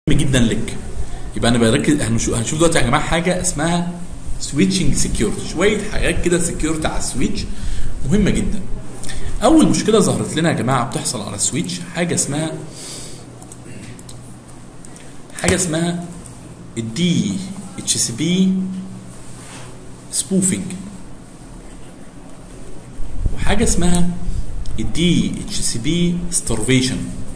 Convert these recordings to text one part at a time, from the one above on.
جدا لك يبقى انا بركز هنشوف هنشوف دلوقتي يا جماعه حاجه اسمها سويتشنج سكيورتي شويه حاجات كده سكيورتي على السويتش مهمه جدا اول مشكله ظهرت لنا يا جماعه بتحصل على السويتش حاجه اسمها حاجه اسمها الدي اتش سي بي سبوفنج وحاجه اسمها الدي اتش سي بي ستارفيشن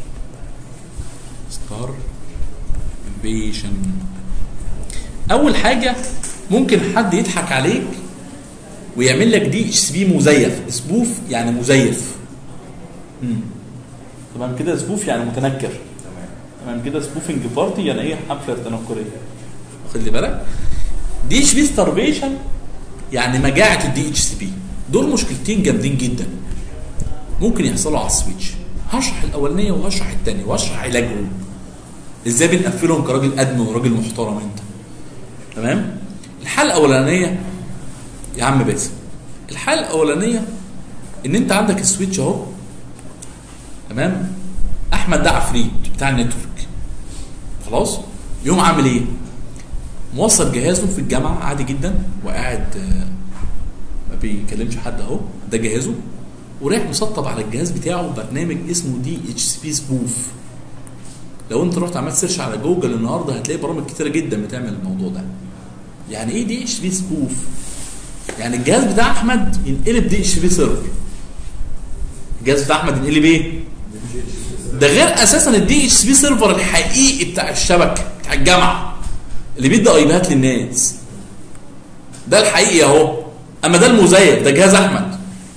ستارفيشن اول حاجه ممكن حد يضحك عليك ويعمل لك دي اتش سي بي مزيف سبوف يعني مزيف مم. تمام كده سبوف يعني متنكر تمام كده سبوفنج بارتي يعني ايه حفله تنكريه واخد لي بالك دي اتش بي ستارفيشن يعني مجاعه الدي اتش سي بي دول مشكلتين جامدين جدا ممكن يحصلوا على السويتش هشرح الاولانيه وهشرح الثانيه وهشرح علاجهم ازاي بنقفلهم كراجل ادمن وراجل محترم انت تمام الحاله الاولانيه يا عم باسم الحاله الاولانيه ان انت عندك السويتش اهو تمام احمد ده عفريت بتاع النتورك خلاص يقوم عامل ايه موصل جهازه في الجامعه عادي جدا وقاعد آه، ما بيكلمش حد اهو ده جهازه ورايح مسطب على الجهاز بتاعه برنامج اسمه دي اتش سي بي سبوف لو انت رحت عملت سيرش على جوجل النهارده هتلاقي برامج كتيره جدا بتعمل الموضوع ده يعني ايه دي اتش بي سبوف يعني الجهاز بتاع احمد ينقلب دي اتش بي سيرفر الجهاز بتاع احمد ينقلب ايه ده غير اساسا الدي اتش بي سيرفر الحقيقي بتاع الشبكه بتاع الجامعه اللي بيدي ايبات للناس ده الحقيقي اهو اما ده المزيف ده جهاز احمد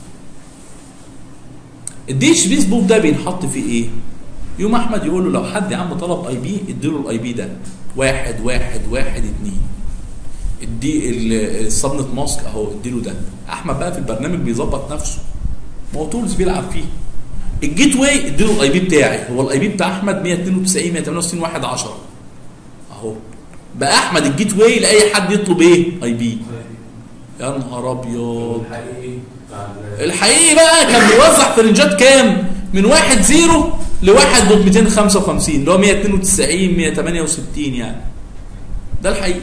الدي اتش بي سبوف ده بينحط فيه ايه يوم احمد يقول له لو حد يا عم طلب اي بي اديله الاي بي ده واحد واحد واحد اتنين ادي ال- الصبنة ماسك اهو اديله ده احمد بقى في البرنامج بيظبط نفسه ما هو تولز بيلعب فيه الجيت واي اديله الاي بي بتاعي هو الاي بي بتاع احمد 192 168 1 10 اهو بقى احمد الجيت واي لاي حد يطلب ايه اي بي يا نهار ابيض الحقيقي بتاع ال- الحقيقي بقى كان بيوزع فرنجات كام؟ من واحد زيرو لواحد دوت 255 اللي هو 192 168 يعني ده الحقيقي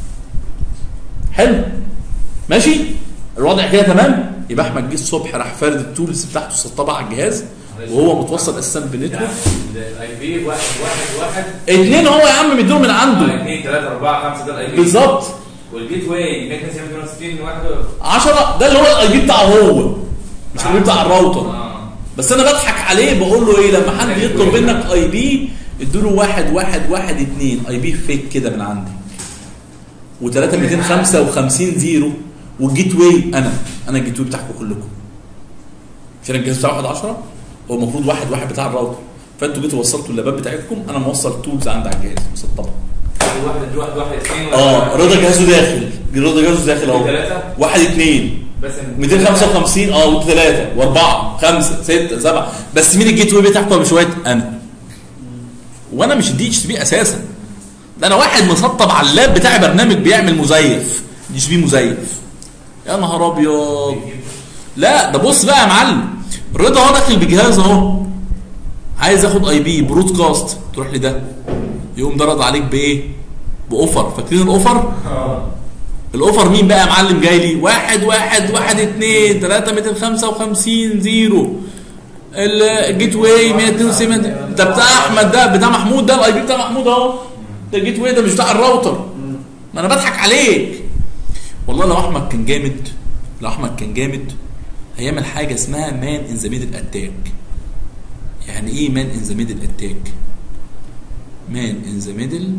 حلو ماشي الوضع كده تمام يبقى احمد جه الصبح راح فارد التولز بتاعته سطبها على الجهاز وهو متوصل اساسا بنتورك يعني الاي بي واحد واحد واحد اتنين هو يا عم مديهم من عنده اثنين ثلاثة أربعة خمسة ده الاي بي بالظبط والجيت واي 162 واحد 10 ده اللي هو الاي بي بتاعه هو مش الاي بي بتاع الراوتر اه بس انا بضحك عليه بقول له ايه لما حد يطلب منك اي بي اديله واحد واحد واحد اتنين اي بي فيك كده من عندي و3 255 زيرو والجيت واي انا انا الجيت واي بتاعكم كلكم عشان الجهاز بتاع واحد 10 هو المفروض واحد واحد بتاع الراوتر فانتوا جيتوا وصلتوا اللابات بتاعتكم انا موصل تولز عندي على الجهاز مسطبه واحد واحد واحد اثنين اه رضا جهازه داخل رضا جهازه داخل اهو ثلاثة واحد اتنين بس 255 اه وثلاثة واربعة خمسة ستة سبعة بس مين الجيت واي بتاعته بشوية انا وانا مش الدي اتش بي اساسا ده انا واحد مسطب على اللاب بتاعي برنامج بيعمل مزيف دي اتش بي مزيف يا نهار ابيض لا ده بص بقى يا معلم رضا هو داخل بجهاز اهو عايز ياخد اي بي برودكاست تروح لده يقوم ده رد عليك بايه؟ باوفر فاكرين الاوفر؟ اه الاوفر مين بقى يا معلم جاي لي واحد واحد واحد اتنين تلاتة ميتين خمسة وخمسين زيرو ال- الجيت واي 172 ده بتاع احمد ده بتاع محمود ده الاي بي بتاع محمود اهو ده الجيت واي ده مش بتاع الراوتر ما انا بضحك عليك والله لو احمد كان جامد لو احمد كان جامد هيعمل حاجه اسمها مان ان ذا ميدل اتاك يعني ايه مان ان ذا ميدل اتاك مان ان ذا ميدل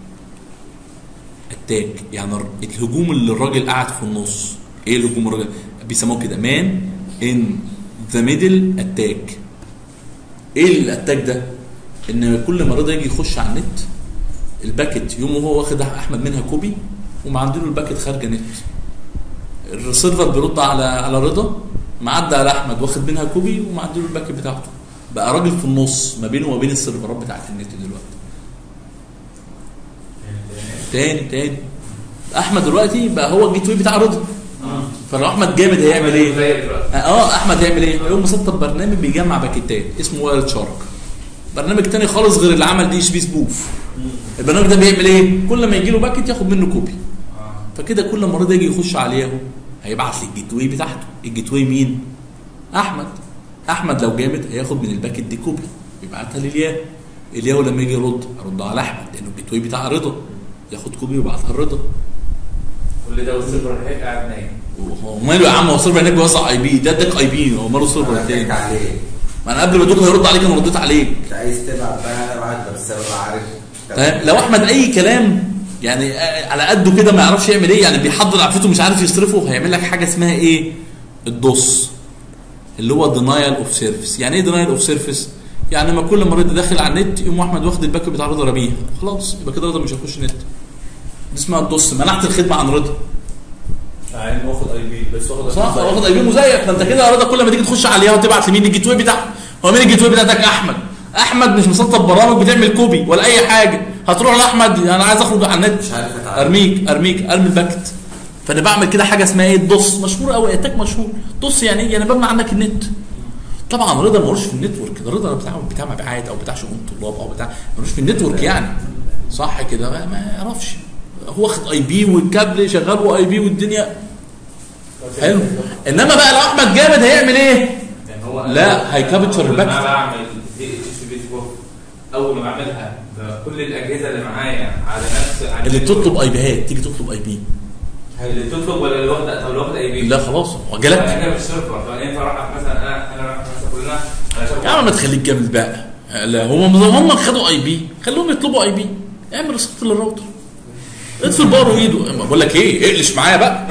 اتاك يعني الر- الهجوم اللي الراجل قاعد في النص ايه الهجوم الراجل بيسموه كده مان ان ذا ميدل اتاك ايه الاتاك ده ان كل ما رضا يجي يخش على النت الباكت يوم وهو واخد احمد منها كوبي ومعدي له الباكت خارجه نت السيرفر بيرد على على رضا معدي على احمد واخد منها كوبي ومعدي له الباكت بتاعته بقى راجل في النص ما بينه وما بين السيرفرات بتاعت النت دلوقتي تاني تاني احمد دلوقتي بقى هو الجيت واي بتاع رضا فلو احمد جامد هيعمل ايه؟ زي دلوقتي اه احمد هيعمل ايه؟ هيقوم مسطب برنامج بيجمع باكيتات اسمه وايلد شارك برنامج تاني خالص غير اللي عمل دي اتش بي سبوف البرنامج ده بيعمل ايه كل ما يجي له باكت ياخد منه كوبي فكده كل مريض يجي يخش على الياهو هيبعت لي الجيت واي بتاعته الجيت واي مين احمد احمد لو جامد هياخد من الباكت دي كوبي يبعتها للياهو الياهو لما يجي يرد ارد على احمد لانه الجيت واي بتاع رضا ياخد كوبي ويبعتها لرضا كل ده والسيرفر هيك قاعد نايم هو ماله يا عم هو السيرفر هناك بيوزع اي بي ده اداك اي بي هو ماله السيرفر ضحك التاني عليه ما انا قبل ما ادوك هيرد عليك انا رديت عليك انت عايز تبعت بقى انا بعت بس انا عارف فاهم؟ لو احمد اي كلام يعني آه، على قده كده ما يعرفش يعمل ايه يعني بيحضر عفيته مش عارف يصرفه هيعمل لك حاجه اسمها ايه الدوس اللي هو دينايل اوف سيرفيس يعني ايه دينايل اوف سيرفيس يعني لما كل مريض داخل على النت يقوم احمد واخد الباك بتاع رضا رميه خلاص يبقى كده رضا مش هيخش نت دي اسمها الدوس منعت الخدمه عن رضا يعني واخد اي بي بس واخد صح واخد اي بي مزيف فانت كده يا رضا كل ما تيجي تخش عليها وتبعت لمين الجيت واي بتاعها هو مين الجيت واي بتاعتك احمد احمد مش مسطب برامج بتعمل كوبي ولا اي حاجه هتروح لاحمد انا عايز اخرج على النت مش عارف اتعامل ارميك ارميك ارمي الباكت فانا بعمل كده حاجه اسمها ايه الدوس مشهور قوي اتاك مشهور دوس يعني ايه يعني بمنع عنك النت طبعا رضا ملوش في النتورك ده رضا بتاع بتاع مبيعات او بتاع شؤون طلاب او بتاع ملوش في النتورك يعني صح كده ما, ما يعرفش هو واخد اي بي والكابل شغال واي بي والدنيا حلو انما بقى لو احمد جامد هيعمل ايه؟ يعني هو لا، هيكابتشر أول الباكت. ما بعمل دي اتش بي سبوف اول ما بعملها بكل الاجهزه اللي معايا على نفس على اللي بتطلب اي بيهات تيجي تطلب اي بي اللي بتطلب ولا اللي واخد طب اللي واخد اي بي لا خلاص هو جالك انا مش سيرفر طب ينفع اروح مثلا انا انا رايح مثلا كلنا انا شغال يا عم ما تخليك جامد بقى لا هم هم خدوا اي بي خلوهم يطلبوا اي بي اعمل ريسيت للراوتر اطفي الباور وايده ما بقول لك ايه اقلش معايا بقى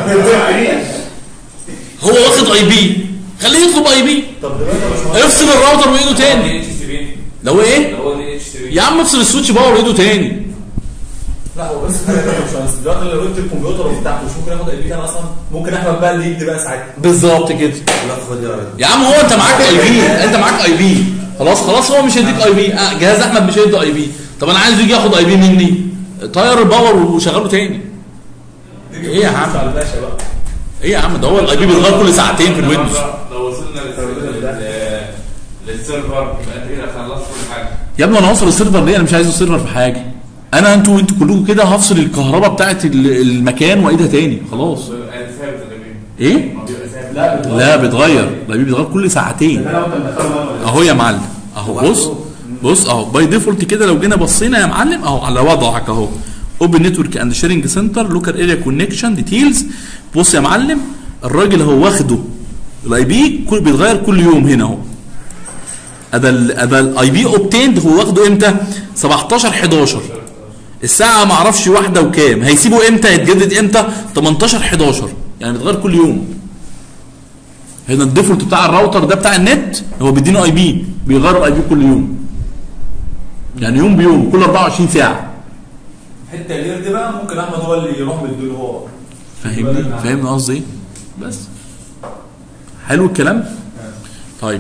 هو واخد اي بي خليه يطلب اي بي طب دلوقتي يا باشمهندس افصل الراوتر وايده تاني دي اتش سي بي لو ايه هو دي اتش سي بي يا عم افصل السويتش باور وايده تاني لا هو بس حاجه تانية يا باشمهندس دلوقتي اللي رد الكمبيوتر بتاعته مش ممكن ياخد اي بي كان اصلا ممكن احمد بقى اللي يدي بقى ساعتها بالظبط كده لا خد يا راجل يا عم هو انت معاك اي بي انت معاك اي بي خلاص خلاص هو مش هيديك اي بي آه جهاز احمد مش هيدي اي بي طب انا عايز يجي ياخد اي بي مني طير الباور وشغله تاني ايه يا عم؟ على الباشا بقى ايه يا عم ده هو الاي بي بيتغير كل ساعتين في الويندوز لو وصلنا للس- لل- للسيرفر يبقى انت كده خلصت كل حاجه يا ابني انا هوصل السيرفر ليه انا مش عايز السيرفر في حاجه انا انتوا انتوا كلكم كده هفصل الكهرباء بتاعت ال- المكان وايدها تاني خلاص بيبقى ثابت تقريبا ايه ما بيبقى ثابت لا بتغير. لا بيتغير الاي بي بيتغير كل ساعتين انا وانت مدخله بقى ولا اهو يا معلم اهو بص بص اهو باي ديفولت كده لو جينا بصينا يا معلم اهو على وضعك اهو اوبن نتورك اند شيرنج سنتر لوكال اريا كونكشن ديتيلز بص يا معلم الراجل هو واخده الاي بي كل بيتغير كل يوم هنا اهو ادا ال- ادا الاي بي اوبتيند هو واخده امتى 17 11 الساعه ما اعرفش واحده وكام هيسيبه امتى يتجدد امتى 18 11 يعني بيتغير كل يوم هنا الديفولت بتاع الراوتر ده بتاع النت هو بيديني اي بي بيغير الاي بي كل يوم يعني يوم بيوم كل 24 ساعه حته اللير دي بقى ممكن احمد هو اللي يروح مديله هو بقى. فاهمني فاهمني قصدي ايه بس حلو الكلام طيب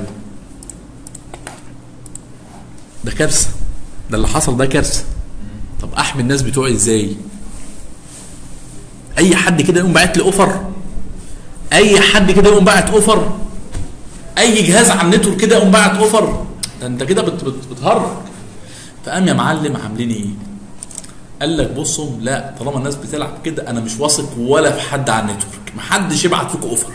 ده كارثه ده اللي حصل ده كارثه طب احمي الناس بتوعي ازاي اي حد كده يقوم باعت لي اوفر اي حد كده يقوم باعت اوفر اي جهاز على النتورك كده يقوم باعت اوفر ده انت كده بت بت بتهرج فقام يا معلم عاملين ايه قال لك بصوا لا طالما الناس بتلعب كده انا مش واثق ولا في حد على النتورك محدش يبعت فيكم اوفر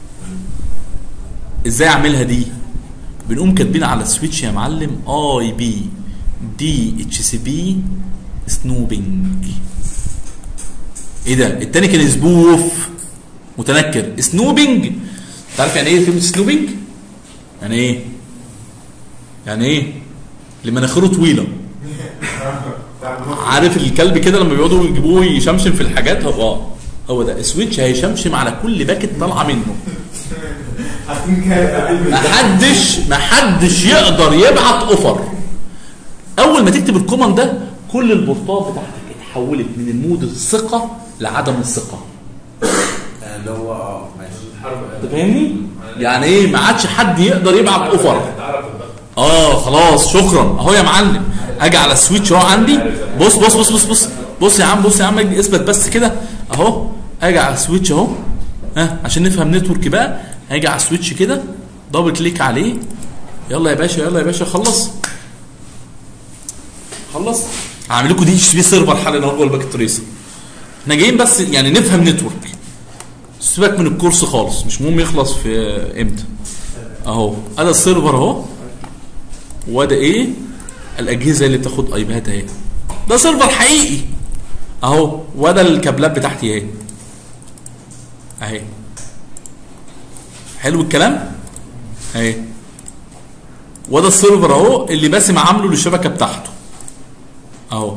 ازاي اعملها دي بنقوم كاتبين على السويتش يا معلم اي بي دي اتش سي بي سنوبنج ايه ده التاني كان سبوف متنكر سنوبنج تعرف يعني ايه كلمه سنوبنج يعني ايه يعني ايه اللي مناخيره طويله عارف الكلب كده لما بيقعدوا يجيبوه يشمشم في الحاجات هو اه هو ده سويتش هيشمشم على كل باكت طالعه منه محدش محدش يقدر يبعت اوفر اول ما تكتب الكوماند ده كل البورتات بتاعتك اتحولت من المود الثقه لعدم الثقه اللي هو اه ماشي الحرب انت فاهمني يعني ايه ما عادش حد يقدر يبعت اوفر تعرف بقى اه خلاص شكرا اهو يا معلم اجي على السويتش اهو عندي بص بص بص بص بص بص يا عم بص يا عم اثبت بس كده اهو اجي على السويتش اهو ها عشان نفهم نتورك بقى هاجي على السويتش كده دبل كليك عليه يلا يا باشا يلا يا باشا خلص خلص هعمل لكم دي اتش بي سيرفر حالا اهو جوه الباكت تريسر احنا جايين بس يعني نفهم نتورك سيبك من الكورس خالص مش مهم يخلص في امتى اهو ادا السيرفر اهو وده ايه الاجهزه اللي بتاخد ايباد اهي ده سيرفر حقيقي اهو وده الكابلات بتاعتي اهي اهي حلو الكلام اهي وده السيرفر اهو اللي باسم عامله للشبكه بتاعته اهو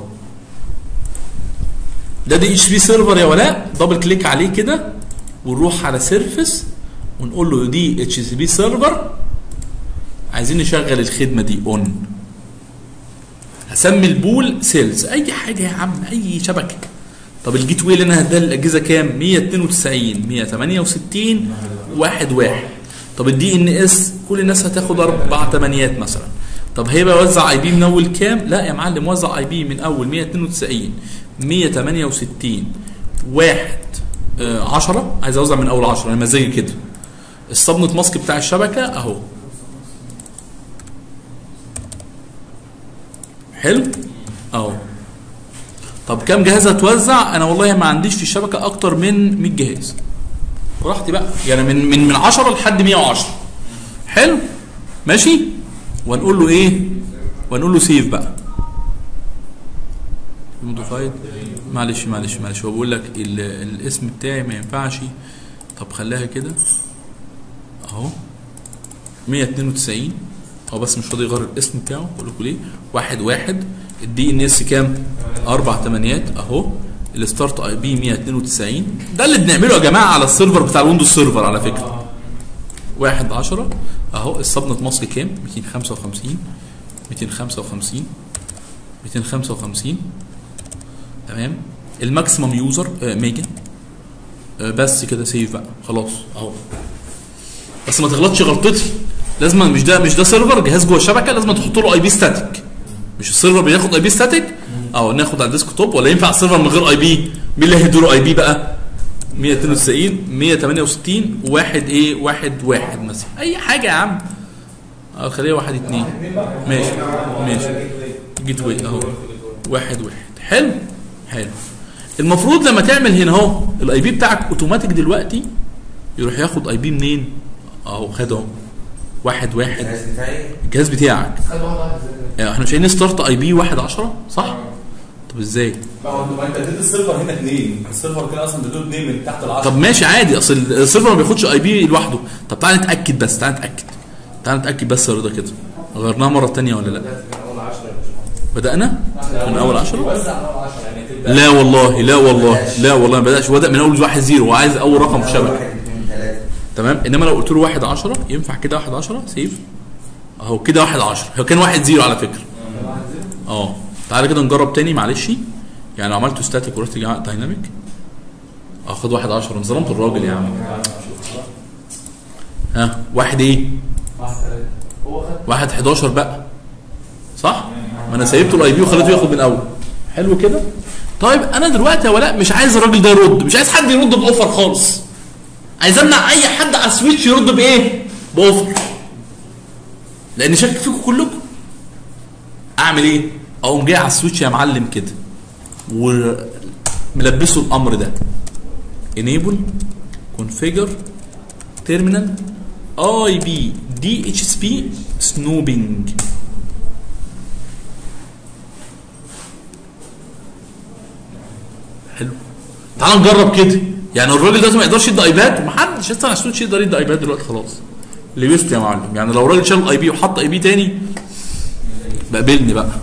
ده دي اتش بي سيرفر يا ولاء دبل كليك عليه كده ونروح على سيرفيس ونقول له دي اتش سي بي سيرفر عايزين نشغل الخدمه دي اون هسمي البول سيلز اي حاجه يا عم اي شبكه طب الجيت واي اللي انا هديها للاجهزه كام 192 168 واحد واحد طب الدي ان اس كل الناس هتاخد اربع تمانيات مثلا طب هيبقى وزع اي بي من اول كام لا يا معلم وزع اي بي من اول 192 168 واحد آه 10 عايز اوزع من اول 10 انا مزاجي كده الصبنة ماسك بتاع الشبكه اهو حلو اهو طب كام جهاز هتوزع انا والله ما عنديش في الشبكه اكتر من 100 جهاز براحتي بقى يعني من من من 10 لحد 110 حلو ماشي ونقول له ايه ونقول له سيف بقى موديفايد معلش معلش معلش هو بيقول لك ال- الاسم بتاعي ما ينفعش طب خليها كده اهو 192 هو بس مش راضي يغير الاسم بتاعه اقول لكم ليه واحد واحد الدي ان اس كام اربع تمانيات اهو الستارت اي بي 192 ده اللي بنعمله يا جماعه على السيرفر بتاع الويندوز سيرفر على فكره واحد 10 اهو السبنت ماسك كام 255 255 255 تمام الماكسيمم يوزر آه، ميجا آه، بس كده سيف بقى خلاص اهو بس ما تغلطش غلطتي لازم مش ده مش ده سيرفر جهاز جوه الشبكه لازم تحط له اي بي ستاتيك مش السيرفر بياخد اي بي ستاتيك او ناخد على الديسك توب ولا ينفع السيرفر من غير اي بي مين اللي هيديله اي بي بقى 192 168 واحد ايه واحد واحد مثلا اي حاجه يا عم اه خليها واحد اتنين ماشي ماشي جيت واي اهو واحد واحد حلو حلو المفروض لما تعمل هنا اهو الاي بي بتاعك اوتوماتيك دلوقتي يروح ياخد اي بي منين اهو خد اهو واحد واحد الجهاز بتاعي الجهاز بتاعك خد واحد واحد زي كده. يعني احنا مش عايزين ستارت اي بي واحد 10 صح؟ طب ازاي؟ ما هو انت- ما انت اديت السيرفر هنا اثنين السيرفر كده اصلا اديته اثنين من تحت العشرة طب ماشي عادي اصل السيرفر ما بياخدش اي بي لوحده طب تعالى نتاكد بس تعالى نتاكد تعالى نتاكد بس يا رضا كده غيرناها مره تانية ولا لا ده كان اول 10 يا باشمهندس. بدانا من اول 10 وزع من اول 10 يعني تبدا لا والله لا والله لا والله ما بداش بدا من اول واحد زيرو وعايز اول رقم في شبكه واحد اثنين ثلاثة تمام انما لو قلت له واحد 10 ينفع كده واحد 10 سيف اهو كده واحد 10 هو كان واحد زيرو على فكره اه تعالى كده نجرب تاني معلش يعني لو عملته ستاتيك ورحت جا- دايناميك اه خد واحد 10 انا ظلمت الراجل يا عم ها واحد ايه واحد ثلاثة. هو خد واحد 11 بقى صح ما انا سيبته الاي بي وخليته ياخد من الاول حلو كده طيب انا دلوقتي يا ولاء مش عايز الراجل ده يرد مش عايز حد يرد باوفر خالص عايز امنع اي حد على السويتش يرد بايه باوفر لان شاكك فيكم كلكم اعمل ايه اقوم جاي على السويتش يا معلم كده وملبسه الامر ده enable configure terminal اي بي دي اتش اس بي سنوبنج حلو تعال نجرب كده يعني الراجل دلوقتي ما يقدرش يدي ايباد ومحدش لسه على السويتش يقدر يدي ايباد دلوقتي خلاص لبسته يا معلم يعني لو الراجل شال اي بي وحط اي بي تاني بقابلني بقى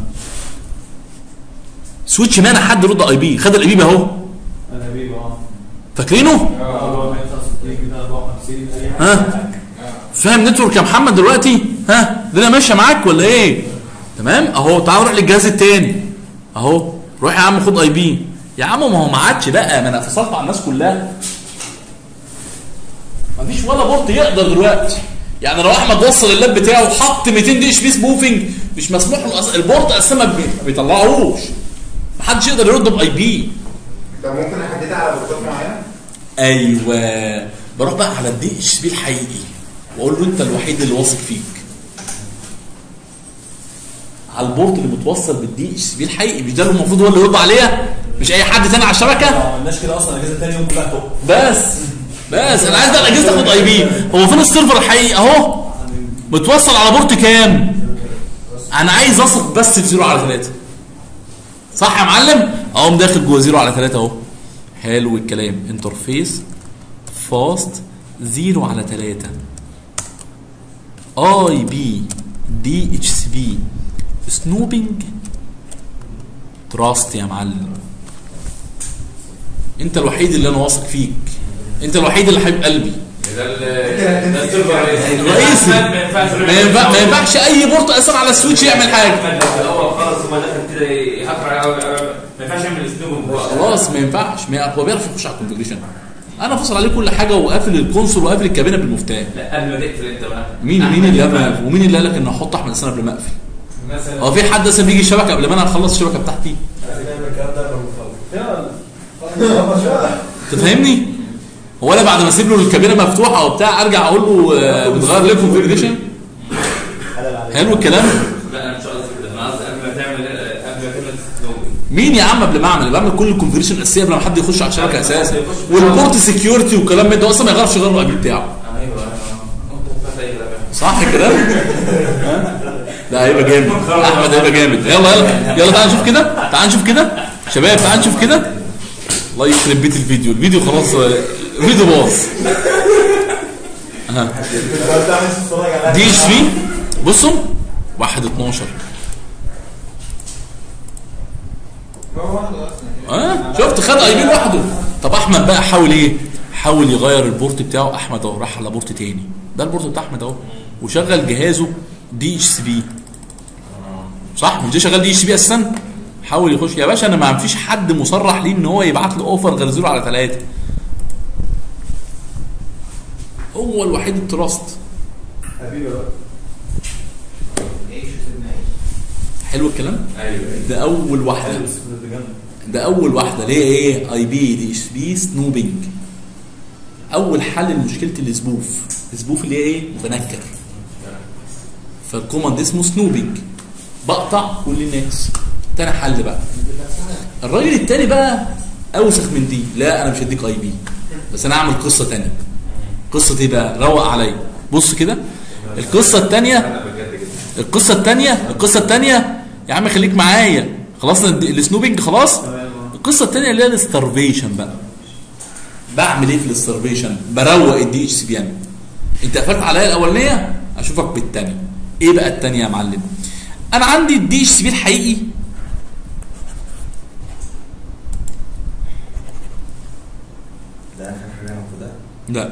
سويتش مانع حد يرد اي بي خد الاي بي اهو انا حبيبي اه فاكرينه اه 169 كده 54 اي حاجه ها فاهم نتورك يا محمد دلوقتي ها الدنيا ماشيه معاك ولا ايه تمام اهو تعال نروح للجهاز التاني اهو روح يا عم خد اي بي يا عم ما هو ما عادش بقى ما انا فصلت على الناس كلها مفيش ولا بورت يقدر دلوقتي يعني لو احمد وصل اللاب بتاعه وحط 200 دي اتش بي سبوفنج مش مسموح له أص- البورت اساسا ما بي- ما بيطلعوش محدش يقدر يرد باي بي طب ممكن احددها على بورتات معينه؟ ايوه بروح بقى على الدي اتش بي الحقيقي واقول له انت الوحيد اللي واثق فيك على البورت اللي متوصل بالدي اتش سي بي الحقيقي مش ده اللي المفروض هو اللي يرد عليها مش اي حد تاني على الشبكه ما عملناش كده اصلا اجهزه ثاني يوم كلها تقف بس بس انا عايز بقى الاجهزه تاخد اي بي هو فين السيرفر الحقيقي اهو متوصل على بورت كام انا عايز اثق بس في 0 على 3 صح يا معلم اقوم داخل جوه 0 على 3 اهو حلو الكلام انترفيس فاست 0 على 3 اي بي دي اتش سي بي سنوبنج تراست يا معلم انت الوحيد اللي انا واثق فيك انت الوحيد اللي حبيب قلبي ده ال- ده السيرفر الرئيسي. ما ينفعش ما ينفع ما ينفعش اي بورت اصلا على السويتش يعمل حاجه احمد لو في الاول خالص هو دخل كده يهكر على ما ينفعش يعمل سنوب خلاص ما ينفعش ما هو بيعرف يخش على الكونفجريشن انا فاصل عليه كل حاجه وقافل الكونسول وقافل الكابينه بالمفتاح لا قبل ما تقفل انت بقى مين مين اللي قبل ومين اللي قال لك ان احط احمد حسين قبل ما اقفل مثلا هو في حد اصلا بيجي الشبكه قبل ما انا اخلص الشبكه بتاعتي الكلام ده لما بنخلص انت فاهمني هو انا بعد ما اسيب له الكابينه مفتوحه وبتاع ارجع اقول له آه، بتغير ليه الكونفجريشن حلو الكلام لا انا مش قصدي كده انا قصدي قبل ما تعمل قبل ما تعمل سنوب مين يا عم قبل ما اعمل بعمل كل الكونفجريشن الاساسيه قبل ما حد يخش على الشبكه اساسا والبورت سكيورتي والكلام من ده اصلا ما يعرفش يغير الاي بي بتاعه ايوه ايوه صح الكلام؟ ها؟ لا هيبقى جامد احمد هيبقى جامد يلا يلا يلا تعال نشوف كده تعال نشوف كده شباب تعال نشوف كده الله يخرب بيت الفيديو الفيديو خلاص آه، الفيديو باظ ها دي اتش بي بصوا 1 12 اه شفت خد اي بي لوحده طب احمد بقى حاول ايه حاول يغير البورت بتاعه احمد اهو راح على بورت تاني ده البورت بتاع احمد اهو وشغل جهازه دي اتش سي بي صح مش ده شغال دي اتش بي اساسا حاول يخش يا باشا انا ما فيش حد مصرح ليه ان هو يبعت له اوفر غير زيرو على ثلاثة هو الوحيد التراست حلو الكلام ايوه ده اول واحده ده اول واحده اللي هي ايه اي بي دي اتش بي سنوبنج اول حل لمشكله السبوف السبوف اللي هي ايه متنكر فالكوماند اسمه سنوبنج بقطع كل الناس تاني حل بقى الراجل التاني بقى اوسخ من دي لا انا مش هديك اي بي بس انا اعمل قصه تانية قصه ايه بقى روق عليا بص كده القصه التانية انا بجد كده القصه الثانيه القصه الثانيه يا عم خليك معايا خلصنا الد- السنوبنج خلاص القصه الثانيه اللي هي الستارفيشن بقى بعمل ايه في الستارفيشن بروق الدي اتش سي بي ان انت قفلت عليا الاولانيه اشوفك بالثانيه ايه بقى الثانيه يا معلم انا عندي الدي اتش سي بي الحقيقي ده اخر حاجه في ده لا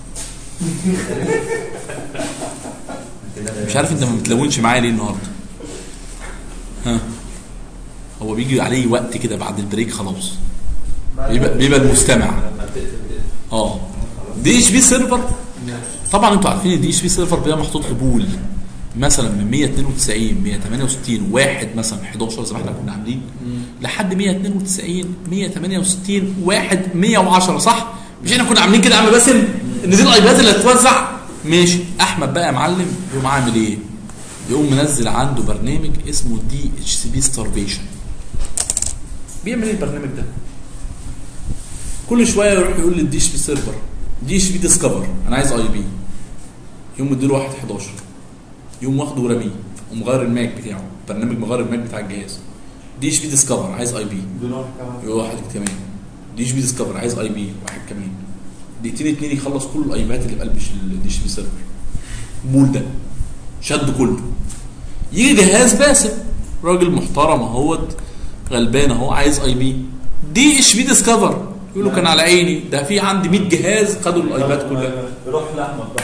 كده مش عارف انت ما بتلونش معايا ليه النهارده ها هو بيجي عليه وقت كده بعد البريك خلاص بيبقى, بيبقى المستمع لما بتقفل اه دي اتش بي سيرفر طبعا انتوا عارفين الدي اتش بي سيرفر بيبقى محطوط له بول مثلا من 192 168 واحد مثلا 11 زي ما احنا كنا عاملين لحد 192 168 واحد 110 صح؟ مش احنا كنا عاملين كده يا عم باسم ان دي الايباد اللي هتتوزع ماشي احمد بقى يا معلم يقوم عامل ايه؟ يقوم منزل عنده برنامج اسمه دي اتش سي بي ستارفيشن بيعمل ايه البرنامج ده؟ كل شويه يروح يقول للدي اتش بي سيرفر دي اتش بي ديسكفر انا عايز اي بي يقوم مديله واحد 11 يقوم واخده ورميه ومغير الماك بتاعه برنامج مغير الماك بتاع الجهاز دي اتش بي ديسكفر عايز اي بي يقول واحد كمان دي اتش بي ديسكفر عايز اي بي واحد كمان دقيقتين اتنين يخلص كل الايبات اللي في قلب الدي اتش بي سيرفر مول ده شد كله يجي جهاز باسم راجل محترم اهوت غلبان اهو عايز اي بي دي اتش بي ديسكفر يقول له كان على عيني ده في عندي 100 جهاز خدوا الايباد كلها روح لاحمد بقى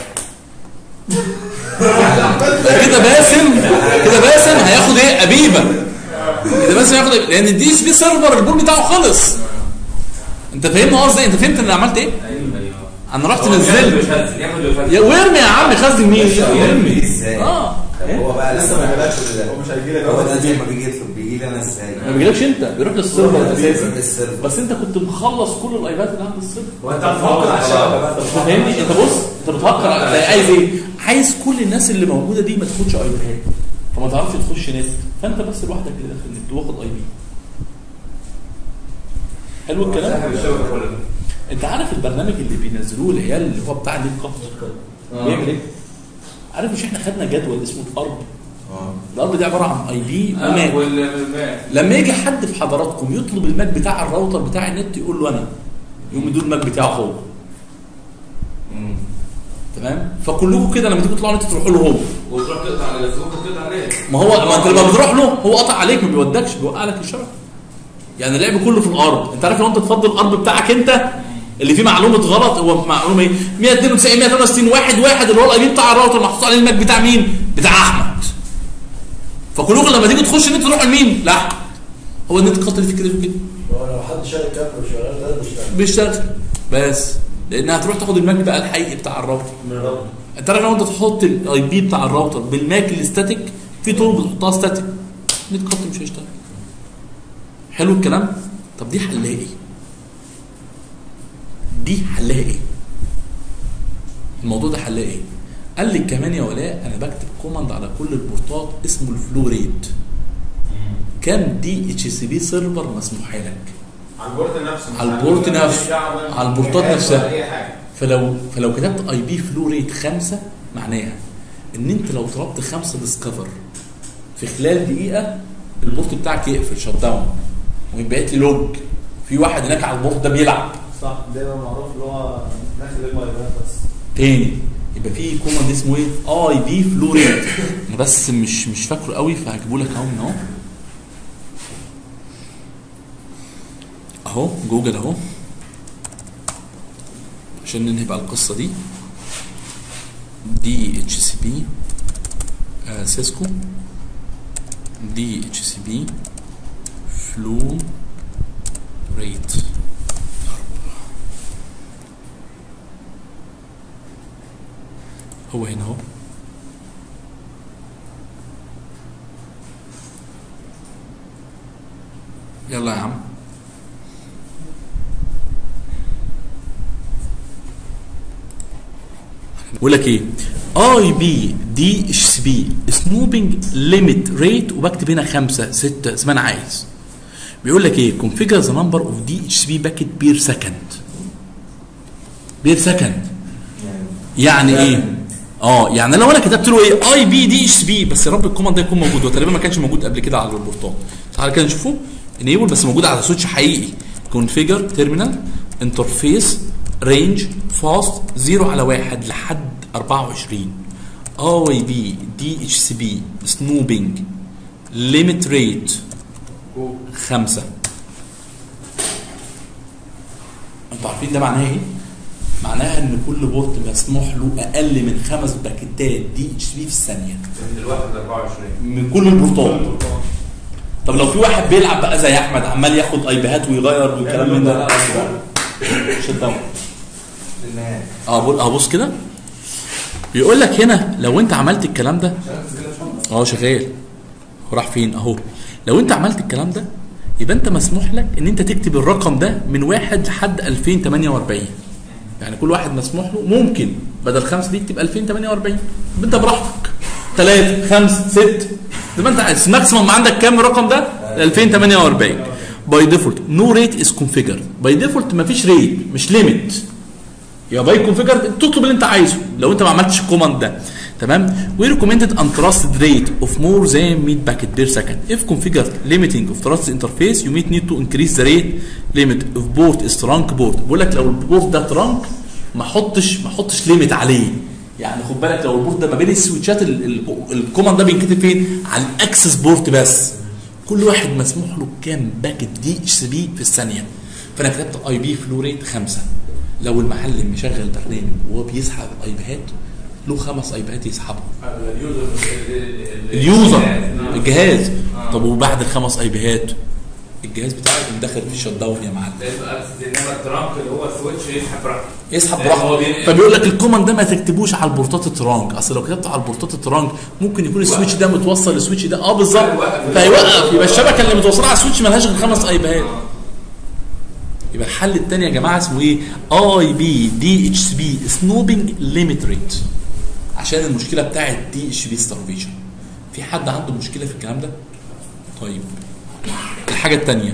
كده باسم كده باسم هياخد ايه ابيبه كده باسم هياخد إيه؟ لان الدي اتش بي سيرفر البول بتاعه خلص انت فاهمني قصدي انت فهمت انا عملت ايه ايوه ايوه انا رحت هو ياخد نزلت ويخزن، ياخد ويخزن. يا وارمي يا عم خزن مين ارمي ازاي؟ اه طب هو بقى لسه لسه ما ما جابش جابش ده هو مش هيجي لك هو ده زي ما بيجي يطلب بيجي لي انا ازاي؟ ما بيجيلكش انت بيروح للسيرفر الاساسي بيروح للسيرفر. بس انت كنت مخلص كل الايباد اللي عند السيرفر وانت بتفكر على الشبكه بقى انت انت فاهمني انت بص انت بتفكر على- عايز ايه عايز كل الناس اللي موجوده دي ما تاخدش ايباد فما تعرفش تخش نت فانت بس لوحدك اللي داخل النت واخد اي بي حلو الكلام صاحب الشبكه كلها انت عارف البرنامج اللي بينزلوه العيال اللي هو بتاع الليب كفر بيعمل ايه؟ عارف مش احنا خدنا جدول اسمه الارب اه الارب ده عباره عن اي بي آه، وماك والماك لما يجي حد في حضراتكم يطلب الماك بتاع الراوتر بتاع النت يقول له انا يقوم يدوا الماك بتاعه هو مم. تمام فكلكم كده لما تيجوا تطلعوا النت تروحوا له هو وتروح تقطع على الفيسبوك وتقطع عليه ما هو ما انت لما بتروح له هو قطع عليك ما بيودكش بيوقع لك الشبكه يعني اللعب كله في الارض انت عارف لو انت تفضل الارض بتاعك انت اللي فيه معلومه غلط هو معلومه ايه 192 168 واحد واحد اللي هو الاي بي بتاع الراوتر محطوط عليه الماك بتاع مين بتاع احمد فكلكم لما تيجوا تخش النت تروحوا لمين لاحمد هو النت قاتل في كده وكده هو لو حد شارك كابل وشغال ده بيشتغل بيشتغل بس لانها هتروح تاخد الماك بقى الحقيقي بتاع الراوتر من الرب انت عارف لو انت تحط الاي بي بتاع الراوتر بالماك الاستاتيك في طرق بتحطها ستاتيك نت قط مش هيشتغل حلو الكلام طب دي حلها ايه دي حلها ايه الموضوع ده حلها ايه قال لي كمان يا ولاء انا بكتب كوماند على كل البورتات اسمه الفلو ريت كام دي اتش سي بي سيرفر مسموح لك على البورت نفسه على البورت نفسه. على البورتات نفسها. اي حاجه فلو فلو كتبت اي بي فلو ريت خمسة معناها ان انت لو طلبت خمسة ديسكفر في خلال دقيقة البورت بتاعك يقفل شت داون ويبقى لي لوج في واحد هناك على البورت ده بيلعب صح دايما معروف اللي هو ناس اللي المايلات بس تاني يبقى في كوماند اسمه ايه؟ اي بي فلو ريت انا بس مش مش فاكره قوي فهجيبه لك اهو من اهو اهو جوجل اهو عشان ننهي بقى القصه دي دي اتش سي بي سيسكو دي اتش سي بي فلو ريت هو هنا اهو يلا يا عم بقول لك ايه اي بي دي اتش سي بي سنوبنج ليميت ريت وبكتب هنا خمسة ستة زي ما انا عايز بيقول لك ايه configure the number of دي اتش سي بي باكيت بير سكند بير سكند يعني يعني ايه اه يعني لو انا كتبت له ايه اي بي دي اتش بي بس يا رب الكوماند ده يكون موجود وتقريبا ما كانش موجود قبل كده على البورتال تعالى كده نشوفه انيبل بس موجود على سويتش حقيقي كونفيجر تيرمينال انترفيس رينج فاست 0 على 1 لحد 24 اي بي دي اتش سي بي سنوبنج ليميت ريت خمسة انتوا عارفين ده معناه ايه؟ معناها ان كل بورت مسموح له اقل من خمس باكيتات دي اتش بي في الثانيه من الواحد 24 من كل البورتات طب لو في واحد بيلعب بقى زي احمد عمال ياخد ايبيهات ويغير والكلام من ده شت داون بالنهايه اه بقول اه بص كده بيقول لك هنا لو انت عملت الكلام ده اه شغال هو راح فين اهو لو انت عملت الكلام ده يبقى انت مسموح لك ان انت تكتب الرقم ده من واحد لحد 2048 يعني كل واحد مسموح له ممكن بدل خمسه دي تكتب 2048 يبقى انت براحتك ثلاثة خمسة ست زي ما انت عايز ماكسيموم عندك كام الرقم ده 2048 باي ديفولت نو ريت از كونفيجر باي ديفولت مفيش ريت مش ليميت يبقى باي كونفيجر تطلب اللي انت عايزه لو انت ما عملتش الكوماند ده تمام وي ريكومندد ان تراستد ريت اوف مور ذان 100 باكيت بير سكند اف كونفيجر ليميتنج اوف تراست انترفيس يو ميت نيد تو انكريز ذا ريت ليميت اوف بورت از ترانك بورت بقول لك لو البورت ده ترانك ما احطش ما احطش ليميت عليه يعني خد بالك لو البورت ده ما بين السويتشات ال- ال- الكوماند ده بينكتب فين على الاكسس بورت بس كل واحد مسموح له كام باكيت دي اتش سي بي في الثانيه فانا كتبت اي بي فلو ريت خمسه لو المحل مشغل برنامج وهو بيسحب ايباد له خمس ايباد يسحبهم اليوزر اليوزر الجهاز طب وبعد الخمس ايباد الجهاز بتاعك مدخل في الشت داون يا معلم لازم اكسس انما الترانك اللي هو السويتش يسحب براحته يسحب لأن هو براحته بين- فبيقول لك الكوماند ده ما تكتبوش على البورتات الترانك اصل لو كتبت على البورتات الترانك ممكن يكون السويتش ده متوصل للسويتش ده اه بالظبط هيوقف. فهيوقف يبقى الشبكه اللي متوصله على السويتش مالهاش غير خمس ايباد يبقى الحل الثاني يا جماعه اسمه ايه؟ اي بي دي اتش بي سنوبنج ليميت ريت عشان المشكله بتاعت دي اتش بي ستارفيشن في حد عنده مشكله في الكلام ده طيب الحاجه الثانيه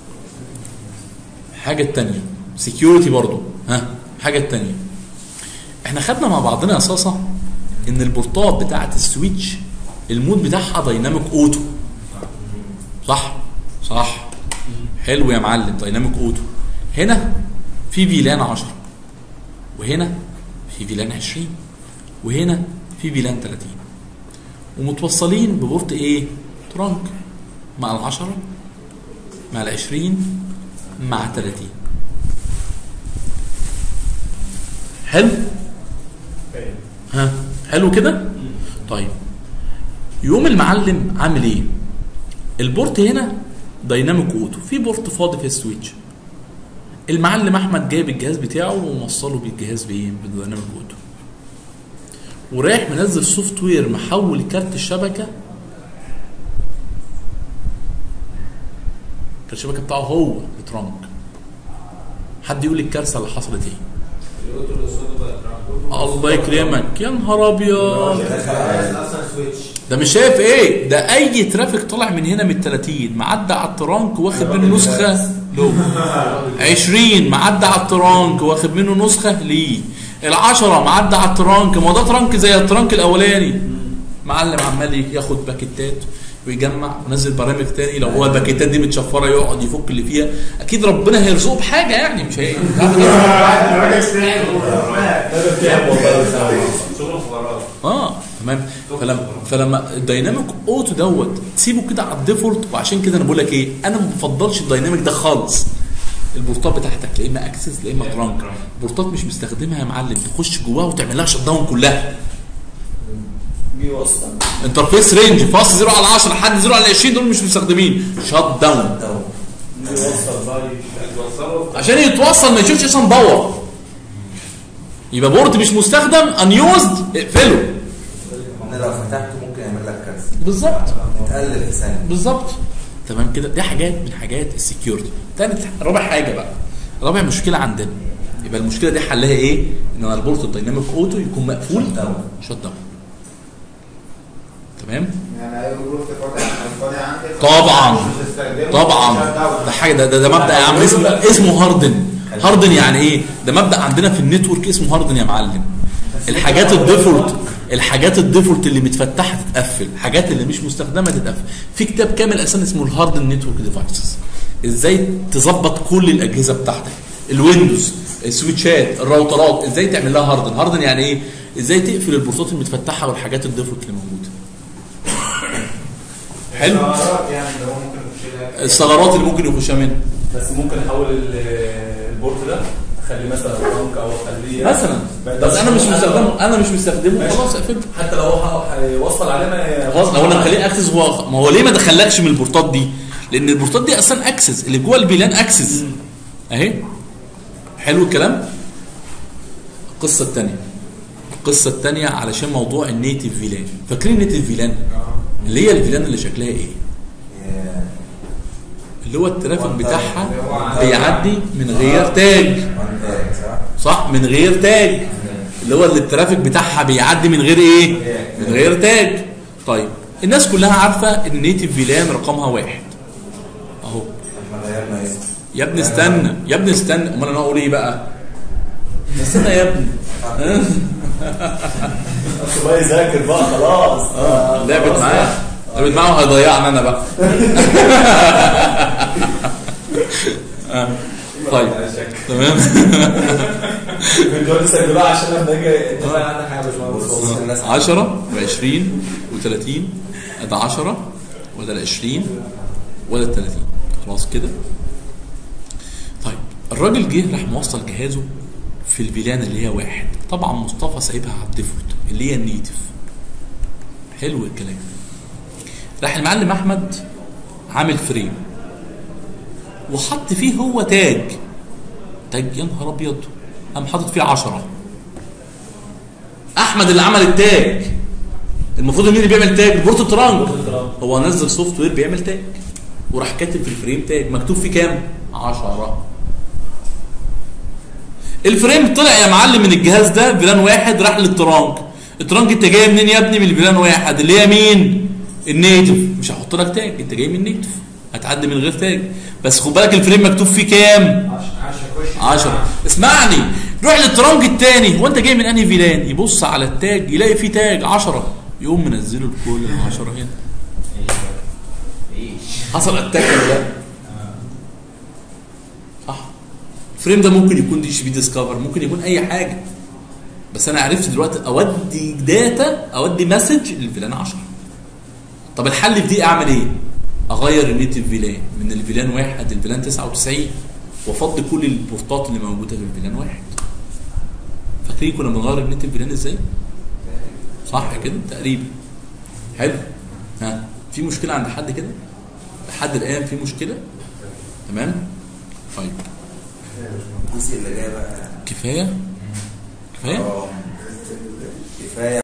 الحاجه الثانيه سكيورتي برضو ها الحاجه الثانيه احنا خدنا مع بعضنا يا صاصه ان البورتات بتاعه السويتش المود بتاعها دايناميك اوتو صح صح حلو يا معلم دايناميك اوتو هنا في فيلان 10 وهنا في فيلان 20 وهنا في فيلان 30 ومتوصلين ببورت ايه ترانك مع العشرة مع العشرين مع 30 حلو ها حلو كده طيب يقوم المعلم عامل ايه البورت هنا دايناميك اوتو في بورت فاضي في السويتش المعلم احمد جايب الجهاز بتاعه وموصله بالجهاز بايه بالدايناميك اوتو ورايح منزل سوفت وير محول كارت الشبكه كارت الشبكه بتاعه هو الترانك حد يقول لي الكارثه اللي حصلت ايه الاوتو اللي قصاده بقى ترانك. الله يكرمك يا نهار ابيض اصلا سويتش ده مش شايف ايه ده اي ترافيك طالع من هنا من ال 30 معدى على الترانك واخد منه نسخه له 20 معدى على الترانك واخد منه نسخه ليه العشرة معدى على الترانك ما هو ده ترانك زي الترانك الاولاني معلم عمال ياخد باكيتات ويجمع ونزل برامج تاني لو هو الباكيتات دي متشفره يقعد يفك اللي فيها اكيد ربنا هيرزقه بحاجه يعني مش هي شغل فقرات اه تمام فلما فلما الدايناميك اوتو دوت تسيبه كده على الديفولت وعشان كده انا بقول لك ايه انا ما بفضلش الدايناميك ده خالص البورتات بتاعتك لا اما اكسس لا اما ترانك بورتات مش مستخدمها يا معلم تخش جواها وتعمل لها شت داون كلها جه وصل انترفيس رينج فاصل 0 على 10 لحد 0 على 20 دول مش مستخدمين شت داون جه وصل بقى توصله عشان يتوصل ما يشوفش اصلا باور يبقى بورت مش مستخدم انيوزد اقفله ان لو فتحته ممكن يعمل لك كارثه بالظبط يتقلب في ثانيه بالظبط تمام كده دي حاجات من حاجات السكيورتي تاني رابع حاجه بقى رابع مشكله عندنا يبقى المشكله دي حلها ايه ان أنا البورت الدايناميك اوتو يكون مقفول Shut down. شوت داون تمام يعني اي بروت فاضي فاضي عندك طبعاً. مش هتستخدمه. طبعا shut down. ده حاجه ده ده, ده مبدا يا عم اسمه اسمه هاردن هاردن يعني ايه ده مبدا عندنا في النتورك اسمه هاردن يا معلم الحاجات الديفولت الحاجات الديفولت اللي متفتحه تتقفل الحاجات اللي مش مستخدمه تتقفل في كتاب كامل اساسا اسمه الهاردن نتورك ديفايسز ازاي تظبط كل الاجهزه بتاعتك الويندوز السويتشات الراوترات ازاي تعمل لها هاردن هاردن يعني ايه ازاي تقفل البورتات المتفتحه والحاجات الديفولت اللي موجوده حلو الثغرات يعني اللي هو ممكن يخش لها الثغرات اللي ممكن يخشها منها بس ممكن احول ال- البورت ده اخليه مثلا بنك او اخليه مثلا بس انا مش مستخدمه انا مش مستخدمه ماشي. خلاص اقفله حتى لو هو هيوصل عليه ما خلاص لو انا مخليه اكسس هو ما هو ليه ما دخلكش من البورتات دي؟ لان البورتات دي اصلا اكسس اللي جوه البيلان اكسس اهي حلو الكلام؟ القصه الثانيه القصه الثانيه علشان موضوع النيتف فيلان فاكرين النيتف فيلان؟ اللي هي الفيلان اللي شكلها ايه؟ يا- اللي هو الترافيك وان بتاعها اللي هو عن- بيعدي من غير تاج وان تاج صح؟ صح من غير تاج اللي هو اللي الترافيك بتاعها بيعدي من غير ايه من غير تاج طيب الناس كلها عارفه ان نيتف فيلان رقمها واحد اهو احنا غيرنا اسم يا ابني استنى يا ابني استنى امال انا اقول ايه بقى استنى يا ابني اصل بقى يذاكر بقى خلاص آه، لعبت خلاص معاه بقى. لعبت معاه وهيضيعني انا بقى آه. طيب تمام الفيديو لسه سجلوها عشان لما اجي انت فعلا عندك حاجه يا باشمهندس بص الناس 10 و20 و30 ادي 10 وده ال 20 وده ال 30 خلاص كده طيب الراجل جه راح موصل جهازه في الفيلان اللي هي واحد طبعا مصطفى سايبها على الديفولت اللي هي النيتف حلو الكلام راح المعلم احمد عامل فريم وحط فيه هو تاج تاج يا نهار ابيض قام حاطط فيه 10 احمد اللي عمل التاج المفروض مين اللي بيعمل تاج البورت ترانك هو نزل سوفت وير بيعمل تاج وراح كاتب في الفريم تاج مكتوب فيه كام 10 الفريم طلع يا معلم من الجهاز ده فيلان واحد راح للترانك الترانك انت جاي منين يا ابني من الفيلان واحد اللي هي مين النيتف مش هحط لك تاج انت جاي من نيتف هتعدي من غير تاج بس خد بالك الفريم مكتوب فيه كام 10 اسمعني روح للترنج الثاني هو انت جاي من انهي فيلان يبص على التاج يلاقي فيه تاج 10 يقوم منزله لكل ال 10 هنا حصل اتاك ولا لا؟ صح الفريم ده ممكن يكون دي اتش بي ديسكفر ممكن يكون اي حاجه بس انا عرفت دلوقتي اودي داتا اودي مسج للفيلان 10 طب الحل في دي اعمل ايه؟ اغير النيتف فيلان من الفيلان واحد للفيلان 99 وافضي كل البورتات اللي موجوده في الفيلان واحد فاكرين كنا بنغير النيتف فيلان ازاي؟ صح كده تقريبا حلو ها في مشكله عند حد كده؟ لحد الان في مشكله؟ تمام؟ طيب الجزء اللي جاي بقى كفايه؟ كفايه؟ اه كفايه